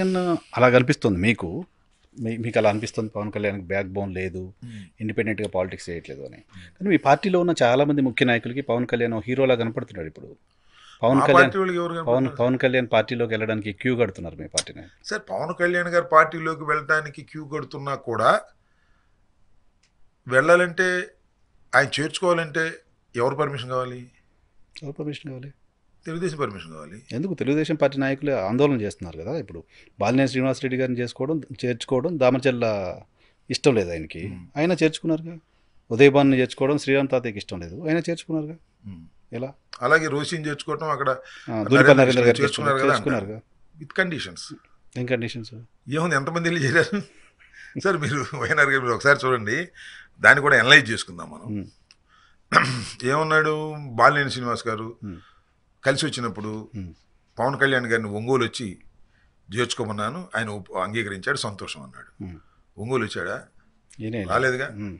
కళ్యాణ్ అలా కనిపిస్తుంది మీకు మీ- మీకు అలా అనిపిస్తుంది పవన్ కళ్యాణ్కి బ్యాక్ బోన్ లేదు ఇండిపెండెంట్గా పాలిటిక్స్ చేయట్లేదు అని కానీ మీ పార్టీలో ఉన్న చాలా మంది ముఖ్య నాయకులకి పవన్ కళ్యాణ్ ఓ హీరోలా కనపడుతున్నాడు ఇప్పుడు పవన్ మా కళ్యాణ్ పార్టీ వాళ్ళకి ఎవరు పవన్ కనపడతారు? పవన్ కళ్యాణ్ పార్టీలోకి వెళ్ళడానికి క్యూ కడుతున్నారు మీ పార్టీని సార్ పవన్ కళ్యాణ్ గారు పార్టీలోకి వెళ్ళడానికి క్యూ కడుతున్నా కూడా వెళ్ళాలంటే ఆయన చేర్చుకోవాలంటే ఎవరు పర్మిషన్ కావాలి ఎవరు పర్మిషన్ కావాలి తెలుగుదేశం పర్మిషన్ కావాలి ఎందుకు తెలుగుదేశం పార్టీ నాయకులు ఆందోళన చేస్తున్నారు కదా ఇప్పుడు బాలినేని శ్రీనివాసరెడ్డి గారిని చేసుకోవడం చేర్చుకోవడం దామచల్ల ఇష్టం లేదు ఆయనకి Hmm. ఆయన చేర్చుకున్నారుగా ఉదయభాన్ని చేర్చుకోవడం శ్రీరామ్ తాతయ్యకి ఇష్టం లేదు ఆయన చేర్చుకున్నారుగా ఉమ్. ఎలా అలాగే రోషిని చేర్చుకోవటం అక్కడ ఆ, దూలిపల్లి నరేంద్ర నరేంద్ర గారు చేర్చుకున్నారు చేర్చుకున్నారు కదా చేర్చుకున్నారుగా విత్ కండిషన్స్ ఏం కండిషన్స్ ఏముంది ఎంతమంది వెళ్ళి చేరారు సార్ మీరు వైఎన్ఆర్ గారు మీరు ఒకసారి చూడండి దాన్ని కూడా అనలైజ్ చేసుకుందాం మనం ఉమ్, ఏమన్నాడు బాలినేని శ్రీనివాస్ గారు ఉమ్, కలిసి వచ్చినప్పుడు ఉమ్, పవన్ కళ్యాణ్ గారిని ఒంగోలు వచ్చి చేర్చుకోమన్నాను ఆయన ఒప్- అంగీకరించాడు సంతోషం అన్నాడు ఉమ్. ఒంగోలు వచ్చాడా ఈయనే రాలేదుగా ఉమ్,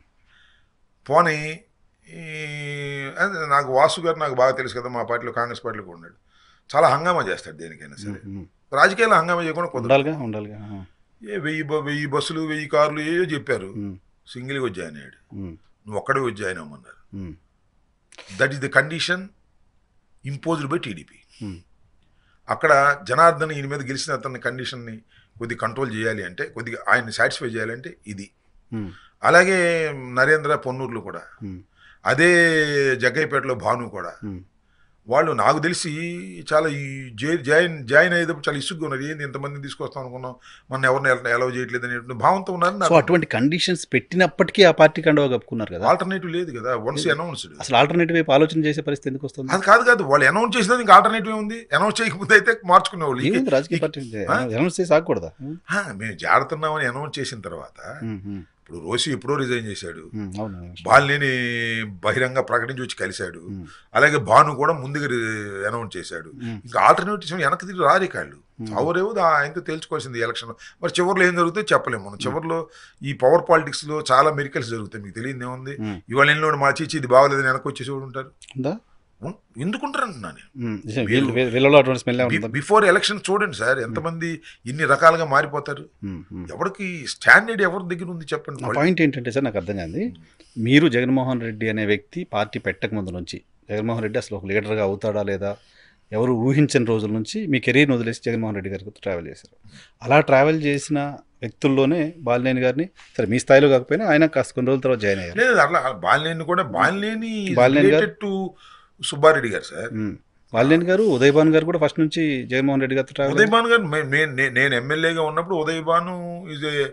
పోనీ ఈ అదే నాకు వాసు గారు నాకు బాగా తెలుసు కదా మా పార్టీలో కాంగ్రెస్ పార్టీలో కూడా ఉన్నాడు చాలా హంగామా చేస్తాడు దేనికైనా సరే ఉమ్. రాజకీయాల్లో హంగామా చేయకుండా కుదరదు ఉండాలిగా ఉండాలిగా ఆ, ఏ వెయ్యి బ- వెయ్యి బస్సులు వెయ్యి కార్లు ఏయో చెప్పారు ఉమ్, సింగిల్గా వచ్చి జాయిన్ అయ్యాడు ఉమ్, నువ్వు ఒక్కడే వచ్చి జాయిన్ అవ్వమన్నారు um, that is the condition imposed by TDP um, అక్కడ జనార్దన్ ఈయన మీద గెలిచిన అతని కండిషన్ని కొద్దిగా కంట్రోల్ చేయాలి అంటే కొద్దిగా ఆయన్ని సాటిస్ఫై చేయాలంటే ఇది ఉమ్, అలాగే నరేంద్ర పొన్నూరులో కూడా ఉమ్, అదే జగ్గయ్యపేటలో భాను కూడా ఉమ్. వాళ్ళు నాకు తెలిసి చాలా ఈ జై- జాయిన్ జాయిన్ అయ్యేటప్పుడు చాలా ఇసుగ్గా ఉన్నారు ఏంది ఇంతమందిని తీసుకొస్తాం అనుకున్నాం మన ఎవరిని ఎలా చేయట్లేదు అనేటువంటి భావంతో ఉన్నారు సో అటువంటి కండిషన్స్ పెట్టినప్పటికీ ఆ పార్టీ కండవ కప్పుకున్నారు కదా ఆల్టర్నేటివ్ లేదు కదా వన్స్ అనౌన్స్డ్ అసలు ఆల్టర్నేటివ్ వైపు ఆలోచన చేసే పరిస్థితి ఎందుకు వస్తుంది అది కాదు కాదు వాళ్ళు అనౌన్స్ చేసినా ఇంకా ఆల్టర్నేటివ్ ఉంది అనౌన్స్ చేయకపోతే అయితే మార్చుకునేవాళ్ళు ఏముంది రాజకీయ పార్టీ ఆ? అనౌన్స్ చేసి ఆగకూడదా ఉమ్, ఆ, మేము జాడుతున్నామని అనౌన్స్ చేసిన తర్వాత ఉమ్, ఉమ్, ఇప్పుడు రోసి ఎప్పుడో రిజైన్ చేశాడు ఉమ్, అవును బాలినేని బహిరంగ ప్రకటించి వచ్చి కలిశాడు ఉమ్, అలాగే భాను కూడా ముందుగా అనౌన్స్ చేశాడు ఉమ్, ఇంకా ఆల్టర్నేటివ్స్ వెనక్కి తిరిగి రారు కాళ్ళు ఎవరేవో ఆయనతో తేల్చుకోవాల్సింది ఎలక్షన్ మరి చివరిలో ఏం జరుగుతుందో చెప్పలేము మనం చివరిలో ఈ పవర్ పాలిటిక్స్ లో చాలా మెరికల్స్ జరుగుతాయి మీకు తెలియదు ఏముంది ఉమ్. ఇవాళ ఎన్నోడు మా చీచి ఇది బాగోలేదని వెనక్కి వచ్చేసేవాడు ఉంటారు ఉందా ఉం? ఎందుకుంటారు అంటున్నాను నేను. ఉమ్, నిజం. వీళ్ళు- వీళ్ళ- వీళ్ళలో అటువంటి స్మెల్ బి- ఉందా బిఫోర్ ఎలక్షన్ చూడండి సార్ ఎంతమంది ఇన్ని రకాలుగా మారిపోతారు ఉమ్, ఉమ్. ఎవరికి స్టాండర్డ్ ఎవరి దగ్గర ఉంది చెప్పండి నా పాయింట్ ఏంటంటే సార్ నాకు అర్థం కాదు మీరు జగన్మోహన్ రెడ్డి అనే వ్యక్తి పార్టీ పెట్టక ముందు నుంచి జగన్మోహన్ రెడ్డి అసలు ఒక లీడర్గా అవుతాడా లేదా ఎవరు ఊహించని రోజుల నుంచి మీ కెరీర్ని వదిలేసి జగన్మోహన్ రెడ్డి గారికి ట్రావెల్ చేశారు అలా ట్రావెల్ చేసిన వ్యక్తుల్లోనే బాలినేని గారిని సరే మీ స్థాయిలో కాకపోయినా ఆయన కాస్త కొన్ని రోజుల తర్వాత జాయిన్ అయ్యారు లేదు అట్లా బాలినేని కూడా బాలినేని బాలినేని గారు- రిలేటెడ్ టు సుబ్బారెడ్డి గారు సార్ ఉమ్. బాలినేని గారు ఉదయ్ భాన్ గారు కూడా ఫస్ట్ నుంచి జగన్మోహన్ రెడ్డి గారితో ట్రావెల్ ఉదయ్ భాను గారు మే- మే- నే- నేను ఎమ్మెల్యేగా ఉన్నప్పుడు Uday Bhanu is a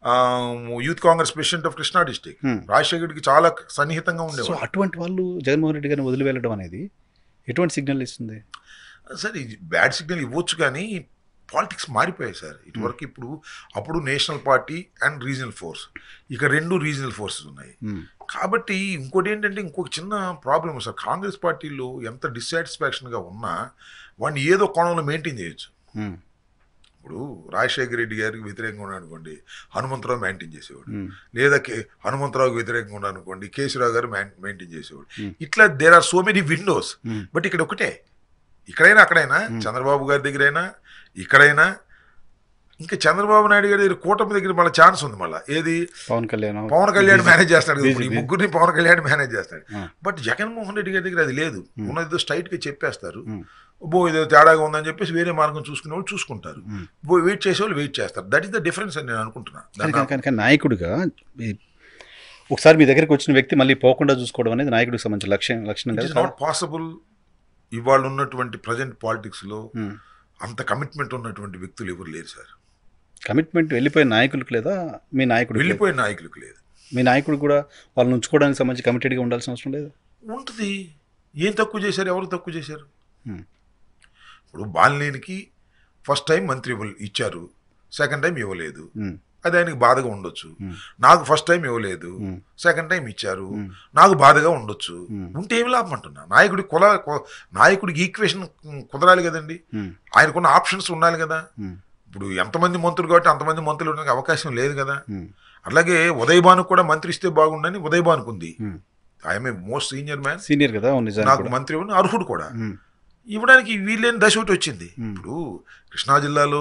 youth Congress president of Krishna district Hmm. రాజశేఖర్కి చాలా సన్నిహితంగా సో ఉండేవాడు అటువంటి వాళ్ళు జగన్మోహన్ రెడ్డి గారిని వదిలి వెళ్ళడం అనేది ఎటువంటి సిగ్నల్ ఇస్తుంది సరే ఇది బ్యాడ్ సిగ్నల్ ఇవ్వచ్చు కానీ పాలిటిక్స్ మారిపోయాయి సార్ ఇటువరకు ఇప్పుడు అప్పుడు national party and regional force ఇక రెండు రీజనల్ ఫోర్సెస్ ఉన్నాయి ఉమ్, కాబట్టి ఇంకోటి ఏంటంటే ఇంకొక చిన్న ప్రాబ్లం సార్ కాంగ్రెస్ పార్టీలో ఎంత డిస్సాటిస్ఫాక్షన్గా ఉన్నా వాడిని ఏదో కోణంలో మెయింటైన్ చేయొచ్చు ఉమ్, ఇప్పుడు రాజశేఖర రెడ్డి గారికి వ్యతిరేకంగా ఉన్నాడు అనుకోండి హనుమంతరావు మెయింటైన్ చేసేవాడు ఉమ్, లేదా కే హనుమంతరావుకి వ్యతిరేకంగా ఉన్నాడు అనుకోండి కేసీరావు గారు మెయింటైన్ చేసేవాడు Hmm. ఇట్లా there are so many windows um. But ఇక్కడ ఒకటే ఇక్కడైనా అక్కడైనా చంద్రబాబు గారి దగ్గరైనా ఇక్కడైనా ఇంకా చంద్రబాబు నాయుడు గారి దగ్గర కూటమి దగ్గర మళ్ళీ ఛాన్స్ ఉంది మళ్ళీ ఏది పవన్ కళ్యాణ్ పవన్ కళ్యాణ్ మేనేజ్ చేస్తాడు కదా ఇప్పుడు ఈ BJP. ముగ్గురిని పవన్ కళ్యాణ్ మేనేజ్ చేస్తాడు ఆ. బట్ జగన్మోహన్ రెడ్డి గారి దగ్గర అది లేదు ఉన్నది స్ట్రైట్ గా చెప్పేస్తారు ఉమ్, బో ఏదో తేడాగా ఉందని చెప్పేసి వేరే మార్గం చూసుకునే వాళ్ళు చూసుకుంటారు ఉమ్. బో వెయిట్ చేసే వాళ్ళు వెయిట్ చేస్తారు దట్ ఈస్ ద డిఫరెన్స్ అని నేను అనుకుంటున్నా కానీ దాన్ని కానీ- కానీ కానీ నాయకుడిగా ఈ- ఒకసారి మీ దగ్గరికి వచ్చిన వ్యక్తి మళ్ళీ పోకుండా చూసుకోవడం అనేది నాయకుడికి సంబంధించిన లక్ష్యం లక్షణం ఇట్ కదా ఈస్ నాట్ పాసిబుల్ ఇవాళ ఉన్నటువంటి ప్రజెంట్ పాలిటిక్స్ లో ఉమ్. అంత కమిట్మెంట్ ఉన్నటువంటి వ్యక్తులు ఎవరు లేరు సార్ కమిట్మెంట్ వెళ్ళిపోయిన నాయకులకు లేదా మీ నాయకుడు వెళ్ళిపోయిన నాయకులకు లేదు మీ నాయకుడు కూడా వాళ్ళని ఉంచుకోవడానికి సంబంధించి కమిటెడ్గా ఉండాల్సిన అవసరం లేదు ఉంటుంది ఏం తక్కువ చేశారు ఎవరు తక్కువ చేశారు ఉమ్, ఇప్పుడు బాలినేనికి ఫస్ట్ టైం మంత్రి ఇవ్వ- ఇచ్చారు సెకండ్ టైం ఇవ్వలేదు ఉమ్, అది ఆయనకి బాధగా ఉండొచ్చు ఉమ్, నాకు ఫస్ట్ టైం ఇవ్వలేదు ఉమ్, సెకండ్ టైం ఇచ్చారు ఉమ్. నాకు బాధగా ఉండొచ్చు Hmm. ఉంటే ఏమి లాభం అంటున్నా నాయకుడి కుల కు- నాయకుడికి ఈక్వేషన్ కుదరాలి కదండి ఉమ్, ఆయనకున్న ఆప్షన్స్ ఉండాలి కదా ఉమ్, ఇప్పుడు ఎంతమంది మంత్రులు కాబట్టి అంతమంది మంత్రులు ఉండడానికి అవకాశం లేదు కదా ఉమ్, అలాగే ఉదయభానుకు కూడా మంత్రి ఇస్తే బాగుండని ఉదయభానుకు ఉంది um. I'm a most senior man senior కదా నిజానికి నాకు కూడా మంత్రి ఇవ్వని అర్హుడు కూడా ఉమ్, ఇవ్వడానికి వీలేని దశ ఒకటి వచ్చింది Hmm. ఇప్పుడు కృష్ణా జిల్లాలో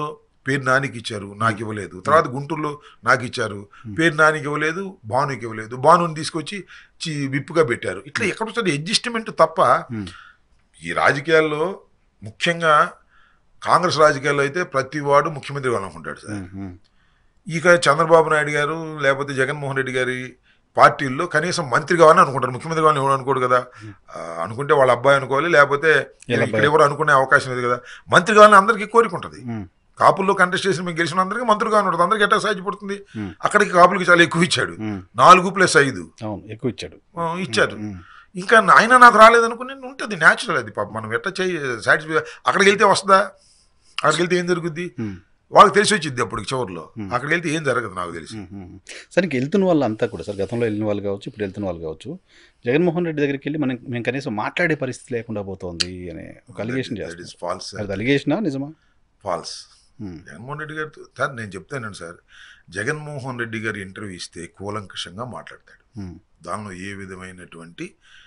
పేరు నానికి ఇచ్చారు నాకు ఇవ్వలేదు తర్వాత గుంటూరులో నాకు ఇచ్చారు పేరు నానికి ఇవ్వలేదు భానుకి ఇవ్వలేదు భానుని తీసుకొచ్చి చి విప్పుగా పెట్టారు ఇట్లా ఎక్కడ వస్తుంది అడ్జస్ట్మెంట్ తప్ప ఉమ్. ఈ రాజకీయాల్లో ముఖ్యంగా కాంగ్రెస్ రాజకీయాల్లో అయితే ప్రతి వాడు ముఖ్యమంత్రి కావాలనుకుంటాడు సార్ ఉమ్, ఉమ్. ఇక చంద్రబాబు నాయుడు గారు లేకపోతే జగన్మోహన్ రెడ్డి గారి పార్టీల్లో కనీసం మంత్రి కావాలని అనుకుంటారు ముఖ్యమంత్రి కావాలని ఎవరు అనుకోడు కదా ఆ, అనుకుంటే వాళ్ళ అబ్బాయి అనుకోవాలి లేకపోతే వీళ్ళ ఇక్కడ ఎవరు అనుకునే అవకాశం లేదు కదా మంత్రి కావాలని అందరికీ కోరిక ఉంటుంది ఉమ్. కాపుల్లో కంటెస్ట్ చేసి మేము గెలిచిన అందరికీ మంత్రి కావాలి ఉంటుంది అందరికీ ఎట్లా సాధ్యపడుతుంది Hmm. అక్కడికి కాపులకి చాలా ఎక్కువ ఇచ్చాడు ఉమ్. నాలుగు ప్లస్ ఐదు అవును ఎక్కువ ఇచ్చాడు ఆ, ఇచ్చారు ఉమ్. ఇంకా ఆయన నాకు రాలేదనుకుని ఉంటుంది న్యాచురల్ అది పాప మనం ఎట్లా చేయి సాటిస్ఫై అక్కడికి వెళ్తే వస్తుందా అక్కడికి వెళ్తే ఏం జరుగుద్ది ఉమ్. వాళ్ళకి తెలిసి వచ్చింది అప్పుడు చివరిలో Hmm. అక్కడికి వెళ్తే ఏం జరగదు నాకు తెలిసి ఉమ్, ఉమ్. సరే ఇంక వెళ్తున్న వాళ్ళు అంతా కూడా సార్ గతంలో వెళ్ళిన వాళ్ళు కావచ్చు ఇప్పుడు వెళ్తున్న వాళ్ళు కావచ్చు జగన్మోహన్ రెడ్డి దగ్గరికి వెళ్ళి మనం మేము కనీసం మాట్లాడే పరిస్థితి లేకుండా పోతోంది అనే ఒక అలిగేషన్ దట్ చేస్తారు ఇస్ ఫాల్స్ అది అలిగేషనా నిజమా ఫాల్స్ ఉమ్. జగన్మోహన్ రెడ్డి గారితో సార్ నేను చెప్తానండి సార్ జగన్మోహన్ రెడ్డి గారి ఇంటర్వ్యూ ఇస్తే కూలంకషంగా మాట్లాడతాడు ఉమ్. దానిలో ఏ విధమైనటువంటి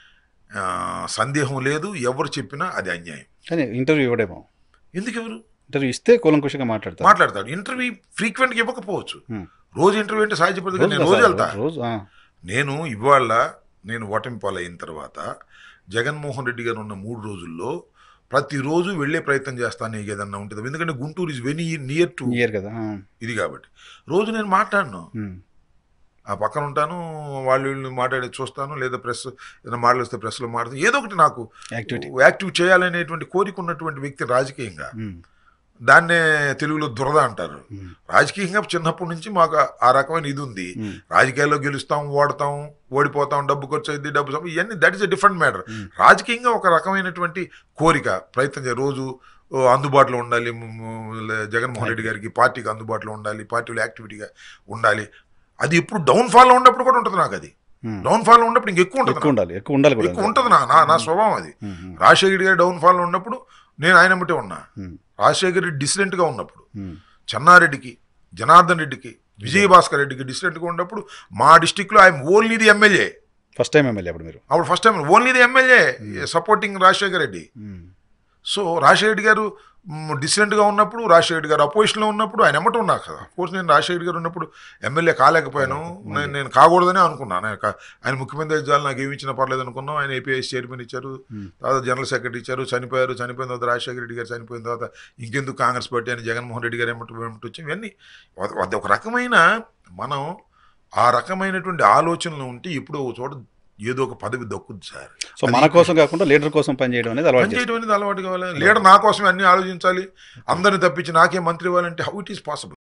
ఆ, సందేహం లేదు ఎవరు చెప్పినా అది అన్యాయం కానీ ఇంటర్వ్యూ ఇవ్వడేమో ఎందుకు ఎవరు ఇంటర్వ్యూ ఇస్తే కూలంకుషంగా మాట్లాడతారు మాట్లాడతాడు ఇంటర్వ్యూ ఫ్రీక్వెంట్గా ఇవ్వకపోవచ్చు Hmm. రోజు ఇంటర్వ్యూ అంటే సాధ్యపడదు రోజు నేను కాదు రోజు సార్, వెళ్తా రోజు ఆ. నేను ఇవాళ నేను ఓటమి పాలైన తర్వాత జగన్మోహన్ రెడ్డి గారు ఉన్న మూడు రోజుల్లో ప్రతిరోజు వెళ్ళే ప్రయత్నం చేస్తాను ఏదన్నా ఉంటుంది ఎందుకంటే Guntur is very near to here కదా ఆ. ఇది కాబట్టి రోజు నేను మాట్లాడను ఉమ్. ఆ పక్కన ఉంటాను వాళ్ళు వీళ్ళు మాట్లాడి చూస్తాను లేదా ప్రెస్ ఏదైనా మాట్లాడిస్తే ప్రెస్లో మాట్లాడతాను ఏదో ఒకటి నాకు యాక్టివిటీ యాక్టివ్ చేయాలనేటువంటి కోరిక ఉన్నటువంటి వ్యక్తి రాజకీయంగా ఉమ్. దాన్నే తెలుగులో దురద అంటారు ఉమ్. రాజకీయంగా చిన్నప్పటి నుంచి మాకు ఆ- ఆ రకమైన ఇది ఉంది ఉమ్. రాజకీయాల్లో గెలుస్తాం ఓడతాం ఓడిపోతాం డబ్బు ఖర్చు అయింది డబ్బు సం- ఇవన్నీ that is a different matter Hmm. రాజకీయంగా ఒక రకమైనటువంటి కోరిక ప్రయత్నం చేయ రోజు ఓ, అందుబాటులో ఉండాలి మ్, మ్, లే- జగన్మోహన్ రెడ్డి గారికి పార్టీకి అందుబాటులో ఉండాలి పార్టీలో యాక్టివిటీగా ఉండాలి అది ఎప్పుడు డౌన్ ఫాల్లో ఉన్నప్పుడు కూడా ఉంటుంది నాకు అది ఉమ్. డౌన్ ఫాల్లో ఉన్నప్పుడు ఇంకెక్కువ ఉంటుంది ఎక్కువ ఉండాలి ఎక్కువ ఉండాలి కూడా ఎక్కువ ఉంటుంది నా నా- నా స్వభావం అది ఉమ్. ఉమ్. రాజశేఖర్ గారి డౌన్ ఫాల్లో ఉన్నప్పుడు నేను ఆయన బట్టే ఉన్నా ఉమ్. రాజశేఖర్ రెడ్డి డిసిడెంట్గా ఉన్నప్పుడు ఉమ్. చెన్నారెడ్డికి జనార్దన్ రెడ్డికి విజయభాస్కర్ రెడ్డికి డిసిడెంట్గా ఉన్నప్పుడు మా డిస్టిక్లో I'm only the MLA first time MLA అప్పుడు మీరు అప్పుడు first time only the MLA supporting Rajasekhar Reddy um. So Rajasekhar Reddy garu మ్, డిసిడెంట్గా ఉన్నప్పుడు రాజశేఖర్ రెడ్డి గారు అపోజిషన్లో ఉన్నప్పుడు ఆయన ఎమ్మట ఉన్నా కదా కోర్స్ నేను రాజశేఖర్ రెడ్డి గారు ఉన్నప్పుడు ఎమ్మెల్యే కాలేకపోయాను నేను నేను కాకూడదని అనుకున్నాను ఆయన కా- ఆయన ముఖ్యమంత్రి జాలు నాకు ఏమి ఇచ్చినా పర్లేదు అనుకున్నాం ఆయన ఏపీఎస్ చైర్మన్ ఇచ్చారు Hmm. తర్వాత జనరల్ సెక్రటరీ ఇచ్చారు చనిపోయారు చనిపోయిన తర్వాత రాజశేఖర రెడ్డి గారు చనిపోయిన తర్వాత ఇంకెందుకు కాంగ్రెస్ పార్టీ అని జగన్మోహన్ రెడ్డి గారు ఏమంటూ ఏమిటి వచ్చి ఇవన్నీ అది- అది ఒక రకమైన మనం ఆ రకమైనటువంటి ఆలోచనలు ఉంటే ఇప్పుడు ఒక చోట ఏదో ఒక పదవి దక్కుద్ది సార్ సో మన కోసం కాకుండా లీడర్ కోసం పనిచేయడం అనేది అలవాటు పనిచేయడం అనేది అలవాటు కావాలి లీడర్ నా కోసమే అన్ని ఆలోచించాలి అందరిని తప్పించి నాకే మంత్రి ఇవ్వాలంటే హౌ ఇట్ ఈస్ పాసిబుల్